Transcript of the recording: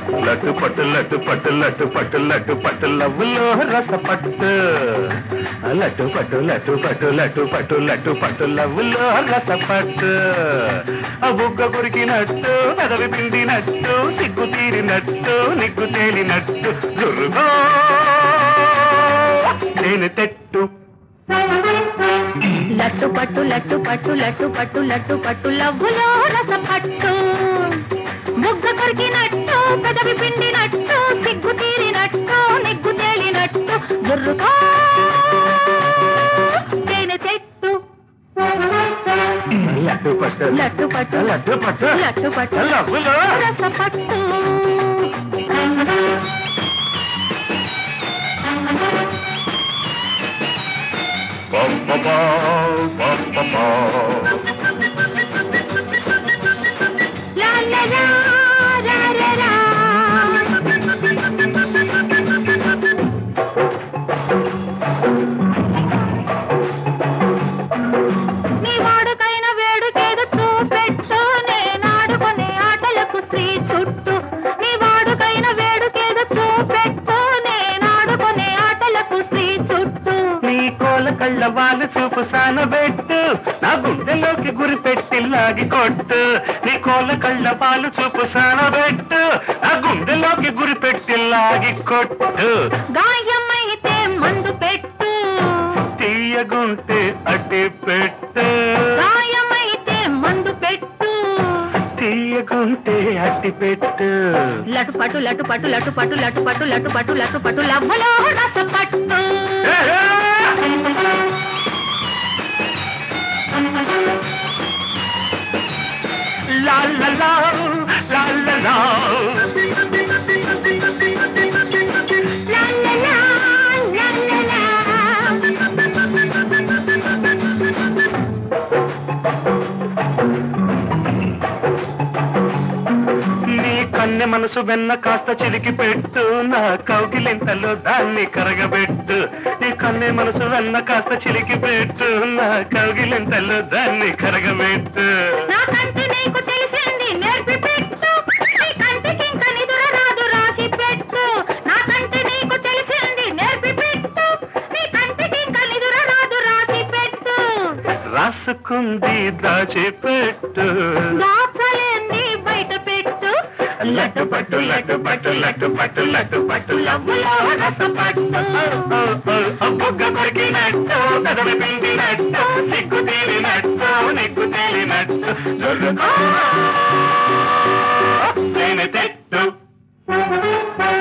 లట్టు పట్టు లట్టు పట్టు లట్టు పట్టు లట్టు పట్టు లవ్వులో రస పట్టు లట్టు పట్టు లట్టు పట్టు లట్టు పట్టు లట్టు పట్టు లవ్వులో రస పట్టు ఆ బుగ్గ కొరికినట్టు పెదవి పిండినట్టు సిగ్గు తీరినట్టు నిగ్గు తేలినట్టు జురుగో నేను తెట్టు లట్టు పట్టు లట్టు పట్టు లట్టు పట్టు లట్టు పట్టు లవ్వులో రస పట్టు బుగ్గ కొరికినట్టు పెదవి పిండినట్టు సిగ్గు తీరినట్టు నిగ్గు తేలినట్టు జుర్రుకో తేనె చెట్టు లట్టు పట్టు లట్టు పట్టు లట్టు పట్టు లట్టు పట్టు లవ్వులో రస పట్టు Ba-ba-ba, ba-ba-ba. లా లా లా, రా రా రా. నీ వాడుకైన వేడుకేదో చూపెట్టు నేనాడుకునే ఆటలకు శ్రీ చుట్టూ నీ వాడుకైన వేడుకేదో చూపెట్టు నేనాడుకునే ఆటలకు శ్రీ చుట్టూ నీ కోల కళ్ళ వాళ్ళ చూపు సానబెట్టు నా గుండెలోకి గురి పెట్టి లాగి కొట్టు నీ కోల కళ్ళ పాలు చూపు సానబెట్టు నా గుండెలోకి గురి పెట్టి లాగి కొట్టు గాయమైతే మందు పెట్టు తీయగుంటే అడ్డి పెట్టు గాయమైతే మందు పెట్టు తీయగుంటే అడ్డి పెట్టు లటు పట్టు లటు పట్టు లటు పట్టు లటు పట్టు లటు పట్టు లటు పట్టు లవ్వలో రస పట్టు లా లా లా లా లా లా లా లా లా, లా లా లా. నీ కన్నె మనసు వెన్న కాస్త చిలికి పెట్టు నా కౌగిలింతలో దాన్ని కరగబెట్టు నీ కన్నె మనసు వెన్న కాస్త చిలికి పెట్టు నా కౌగిలింతలో దాన్ని కరగబెట్టు నా కంటి నీకు తెలిసింది నేర్పి పెట్టు నీ కంటికి ఇంక నిదుర రాదు రాసి పెట్టు నా కంటి నీకు తెలిసింది నేర్పి పెట్టు నీ కంటికి ఇంక నిదుర రాదు రాసి పెట్టు రాసుకుంది దాచిపెట్టు దాచలేంది బయట పెట్టు లడ్డు పట్టు లడ్డు పట్టు లడ్డు పట్టు లడ్డు పట్టు లవ్వులో రసం పట్టు బుగ్గ కొరికినట్టు పెదవి పిండినట్టు సిగ్గు తేలినట్టు నిగ్గు తేలినట్టు జొర్రుకో తేనె తెట్టు